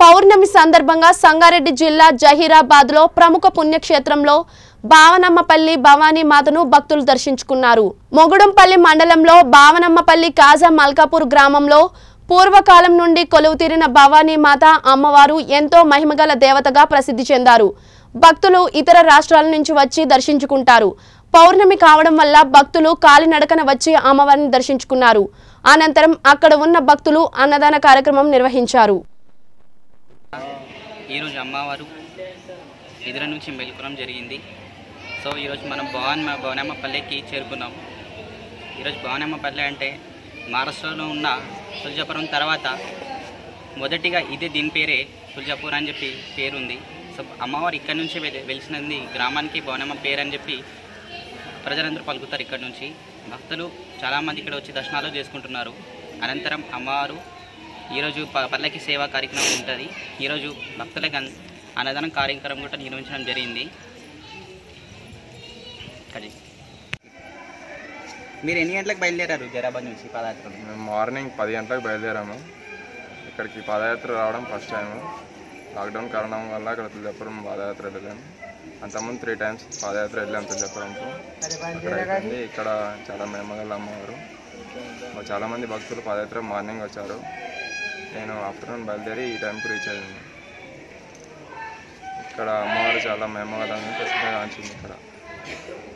పౌర్ణమి సందర్భంగా సంగారెడ్డి జిల్లా జహీరాబాద్ లో ప్రముఖ పుణ్యక్షేత్రంలో భావనమ్మపల్లి భవానీ మాతను భక్తులు దర్శించుకున్నారు మొగుడంపల్లి మండలంలో భావనమ్మపల్లి కాజా మల్కాపూర్ గ్రామంలో పూర్వకాలం నుండి కొలువు తీరిన భవానీ మాత అమ్మవారు ఎంతో మహిమగల దేవతగా ప్రసిద్ధి చెందారు భక్తులు ఇతర రాష్ట్రాల నుంచి వచ్చి దర్శించుకుంటారు పౌర్ణమి కావడం వల్ల భక్తులు కాలినడకన వచ్చి అమ్మవారిని దర్శించుకున్నారు అనంతరం అక్కడ ఉన్న భక్తులు అన్నదాన కార్యక్రమం నిర్వహించారు ఈరోజు అమ్మవారు ఎదుర నుంచి మెలుకోవడం జరిగింది సో ఈరోజు మనం భవన్ భవనమ్మపల్లెకి చేరుకున్నాం ఈరోజు భవనమ్మపల్లె అంటే మహారాష్ట్రలో ఉన్న తులజాపురం తర్వాత మొదటిగా ఇదే దీని పేరే తులజాపూర్ అని చెప్పి పేరుంది సో అమ్మవారు ఇక్కడ నుంచి వెలి- వెలిసినది గ్రామానికి భవనమ్మ పేరు అని చెప్పి ప్రజలందరూ పలుకుతారు ఇక్కడ నుంచి భక్తులు చాలామంది ఇక్కడ వచ్చి దర్శనాలు చేసుకుంటున్నారు అనంతరం అమ్మవారు ఈరోజు ప పల్లకి సేవా కార్యక్రమం ఉంటుంది ఈరోజు భక్తులకు అన్- అన్నదానం కార్యక్రమం కూడా నిర్వహించడం జరిగింది అది మీరు ఎన్ని గంటలకు బయలుదేరారు జరాబాద్ నుంచి పాదయాత్రలు మేము మార్నింగ్ పది గంటలకు బయలుదేరాము ఇక్కడికి పాదయాత్ర రావడం ఫస్ట్ టైం లాక్డౌన్ కారణం వల్ల ఇక్కడ తులజాపురం పాదయాత్ర వెళ్ళాము అంతకుముందు త్రీ టైమ్స్ పాదయాత్ర వెళ్ళాము తులజాపురంకు అక్కడ అయిపోయింది ఇక్కడ చాలా మేమగల అమ్మవారు మరి చాలామంది భక్తులు పాదయాత్ర మార్నింగ్ వచ్చారు నేను ఆఫ్టర్నూన్ బయలుదేరి ఈ టైంకి రీచ్ అయ్యాను ఇక్కడ అమ్మవారు చాలా మేమగలని ప్రసిద్ధిగాంచింది ఇక్కడ